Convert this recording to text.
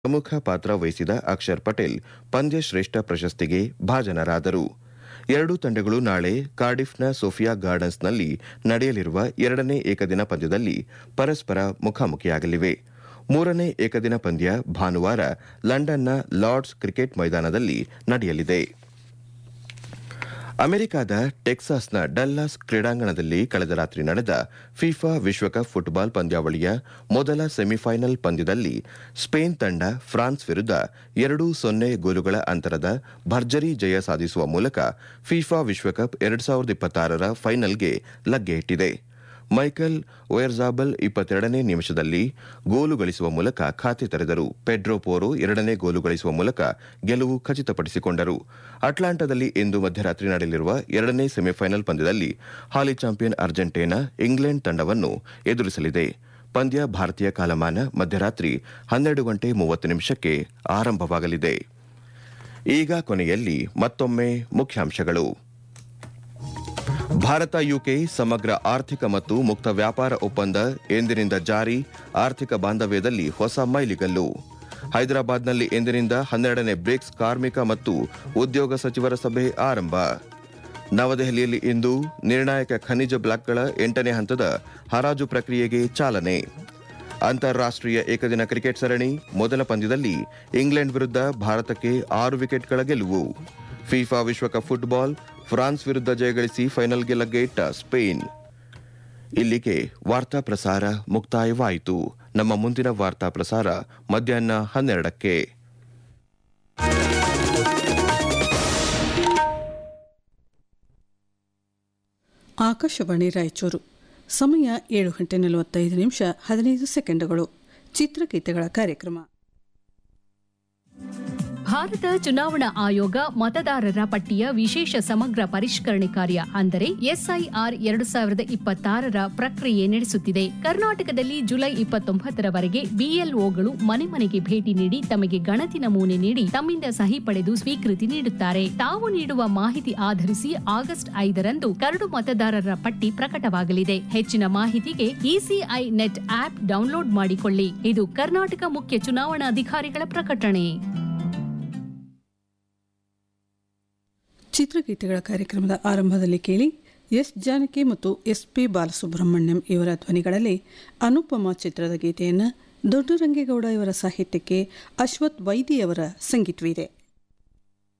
ಪ್ರಮುಖ ಪಾತ್ರ ವಹಿಸಿದ ಅಕ್ಷರ್ ಪಟೇಲ್ ಪಂದ್ಯಶ್ರೇಷ್ಠ ಪ್ರಶಸ್ತಿಗೆ ಭಾಜನರಾದರು ಎರಡೂ ತಂಡಗಳು ನಾಳೆ ಕಾರ್ಡಿಫ್ನ ಸೋಫಿಯಾ ಗಾರ್ಡನ್ಸ್ನಲ್ಲಿ ನಡೆಯಲಿರುವ ಎರಡನೇ ಏಕದಿನ ಪಂದ್ಯದಲ್ಲಿ ಪರಸ್ಪರ ಮುಖಾಮುಖಿಯಾಗಲಿವೆ ಮೂರನೇ ಏಕದಿನ ಪಂದ್ಯ ಭಾನುವಾರ ಲಂಡನ್ನ ಲಾರ್ಡ್ಸ್ ಕ್ರಿಕೆಟ್ ಮೈದಾನದಲ್ಲಿ ನಡೆಯಲಿದೆ ಅಮೆರಿಕದ ಟೆಕ್ಸಾಸ್ನ ಡಲ್ಲಾಸ್ ಕ್ರೀಡಾಂಗಣದಲ್ಲಿ ಕಳೆದ ರಾತ್ರಿ ನಡೆದ ಫಿಫಾ ವಿಶ್ವಕಪ್ ಫುಟ್ಬಾಲ್ ಪಂದ್ಯಾವಳಿಯ ಮೊದಲ ಸೆಮಿಫೈನಲ್ ಪಂದ್ಯದಲ್ಲಿ ಸ್ಪೇನ್ ತಂಡ ಫ್ರಾನ್ಸ್ ವಿರುದ್ಧ ಎರಡು ಸೊನ್ನೆ ಗೋಲುಗಳ ಅಂತರದ ಭರ್ಜರಿ ಜಯ ಸಾಧಿಸುವ ಮೂಲಕ ಫಿಫಾ ವಿಶ್ವಕಪ್ ಎರಡ್ ಸಾವಿರದ ಇಪ್ಪತ್ತಾರರ ಫೈನಲ್ಗೆ ಲಗ್ಗೆ ಇಟ್ಟಿದೆ ಮೈಕಲ್ ಒಯರ್ಜಾಬಲ್ ಇಪ್ಪತ್ತೆರಡನೇ ನಿಮಿಷದಲ್ಲಿ ಗೋಲು ಗಳಿಸುವ ಮೂಲಕ ಖಾತೆ ತೆರೆದರು ಪೆಡ್ರೋ ಪೋರೋ ಎರಡನೇ ಗೋಲು ಗಳಿಸುವ ಮೂಲಕ ಗೆಲುವು ಖಚಿತಪಡಿಸಿಕೊಂಡರು ಅಟ್ಲಾಂಟಾದಲ್ಲಿ ಇಂದು ಮಧ್ಯರಾತ್ರಿ ನಡೆಯಲಿರುವ ಎರಡನೇ ಸೆಮಿಫೈನಲ್ ಪಂದ್ಯದಲ್ಲಿ ಹಾಲಿ ಚಾಂಪಿಯನ್ ಅರ್ಜೆಂಟೀನಾ ಇಂಗ್ಲೆಂಡ್ ತಂಡವನ್ನು ಎದುರಿಸಲಿದೆ ಪಂದ್ಯ ಭಾರತೀಯ ಕಾಲಮಾನ ಮಧ್ಯರಾತ್ರಿ ಹನ್ನೆರಡು ಗಂಟೆ ಮೂವತ್ತು ನಿಮಿಷಕ್ಕೆ ಆರಂಭವಾಗಲಿದೆ ಈಗ ಕೊನೆಯಲ್ಲಿ ಮತ್ತೊಮ್ಮೆ ಮುಖ್ಯಾಂಶಗಳು ಭಾರತ ಯುಕೆ ಸಮಗ್ರ ಆರ್ಥಿಕ ಮತ್ತು ಮುಕ್ತ ವ್ಯಾಪಾರ ಒಪ್ಪಂದ ಎಂದಿನಿಂದ ಜಾರಿ ಆರ್ಥಿಕ ಬಾಂಧವ್ಯದಲ್ಲಿ ಹೊಸ ಮೈಲಿಗಲ್ಲು ಹೈದರಾಬಾದ್ನಲ್ಲಿ ಎಂದಿನಿಂದ ಹನ್ನೆರಡನೇ ಬ್ರಿಕ್ಸ್ ಕಾರ್ಮಿಕ ಮತ್ತು ಉದ್ಯೋಗ ಸಚಿವರ ಸಭೆ ಆರಂಭ ನವದೆಹಲಿಯಲ್ಲಿ ಇಂದು ನಿರ್ಣಾಯಕ ಖನಿಜ ಬ್ಲಾಕ್ಗಳ ಎಂಟನೇ ಹಂತದ ಹರಾಜು ಪ್ರಕ್ರಿಯೆಗೆ ಚಾಲನೆ ಅಂತಾರಾಷ್ಟೀಯ ಏಕದಿನ ಕ್ರಿಕೆಟ್ ಸರಣಿ ಮೊದಲ ಪಂದ್ಯದಲ್ಲಿ ಇಂಗ್ಲೆಂಡ್ ವಿರುದ್ಧ ಭಾರತಕ್ಕೆ ಆರು ವಿಕೆಟ್ಗಳ ಗೆಲುವು ಫಿಫಾ ವಿಶ್ವಕಪ್ ಫುಟ್ಬಾಲ್ ಫ್ರಾನ್ಸ್ ವಿರುದ್ಧ ಜಯಗಳಿಸಿ ಫೈನಲ್ಗೆ ಲಗ್ಗೆ ಇಟ್ಟ ಸ್ಪೇನ್ ಇಲ್ಲಿಗೆ ವಾರ್ತಾ ಪ್ರಸಾರ ಮುಕ್ತಾಯವಾಯಿತು ನಮ್ಮ ಮುಂದಿನ ವಾರ್ತಾ ಪ್ರಸಾರ ಮಧ್ಯಾಹ್ನ ಹನ್ನೆರಡಕ್ಕೆ ಆಕಾಶವಾಣಿ ರಾಯಚೂರು ಸಮಯ ಏಳು ಗಂಟೆ ನಲವತ್ತೈದು ನಿಮಿಷ ಹದಿನೈದು ಸೆಕೆಂಡುಗಳು ಚಿತ್ರಗೀತೆಗಳ ಕಾರ್ಯಕ್ರಮ ಭಾರತ ಚುನಾವಣಾ ಆಯೋಗ ಮತದಾರರ ಪಟ್ಟಿಯ ವಿಶೇಷ ಸಮಗ್ರ ಪರಿಷ್ಕರಣೆ ಕಾರ್ಯ ಅಂದರೆ ಎಸ್ಐಆರ್ ಎರಡು ಸಾವಿರದ ಇಪ್ಪತ್ತಾರರ ಪ್ರಕ್ರಿಯೆ ನಡೆಸುತ್ತಿದೆ ಕರ್ನಾಟಕದಲ್ಲಿ ಜುಲೈ ಇಪ್ಪತ್ತೊಂಬತ್ತರವರೆಗೆ ಬಿಎಲ್ಒಗಳು ಮನೆ ಮನೆಗೆ ಭೇಟಿ ನೀಡಿ ತಮಗೆ ಗಣತಿ ನಮೂನೆ ನೀಡಿ ತಮ್ಮಿಂದ ಸಹಿ ಪಡೆದು ಸ್ವೀಕೃತಿ ನೀಡುತ್ತಾರೆ ತಾವು ನೀಡುವ ಮಾಹಿತಿ ಆಧರಿಸಿ ಆಗಸ್ಟ್ ಐದರಂದು ಕರಡು ಮತದಾರರ ಪಟ್ಟಿ ಪ್ರಕಟವಾಗಲಿದೆ ಹೆಚ್ಚಿನ ಮಾಹಿತಿಗೆ ಇಸಿಐ ನೆಟ್ ಆಪ್ ಡೌನ್ಲೋಡ್ ಮಾಡಿಕೊಳ್ಳಿ ಇದು ಕರ್ನಾಟಕ ಮುಖ್ಯ ಚುನಾವಣಾಧಿಕಾರಿಗಳ ಪ್ರಕಟಣೆ ಚಿತ್ರಗೀತೆಗಳ ಕಾರ್ಯಕ್ರಮದ ಆರಂಭದಲ್ಲಿ ಕೇಳಿ ಎಸ್ ಜಾನಕಿ ಮತ್ತು ಎಸ್ ಪಿ ಬಾಲಸುಬ್ರಹ್ಮಣ್ಯಂ ಇವರ ಧ್ವನಿಗಳಲ್ಲಿ ಅನುಪಮ ಚಿತ್ರದ ಗೀತೆಯನ್ನು ದೊಡ್ಡರಂಗೇಗೌಡ ಇವರ ಸಾಹಿತ್ಯಕ್ಕೆ ಅಶ್ವಥ್ ವೈದಿಯವರ ಸಂಗೀತವಿದೆ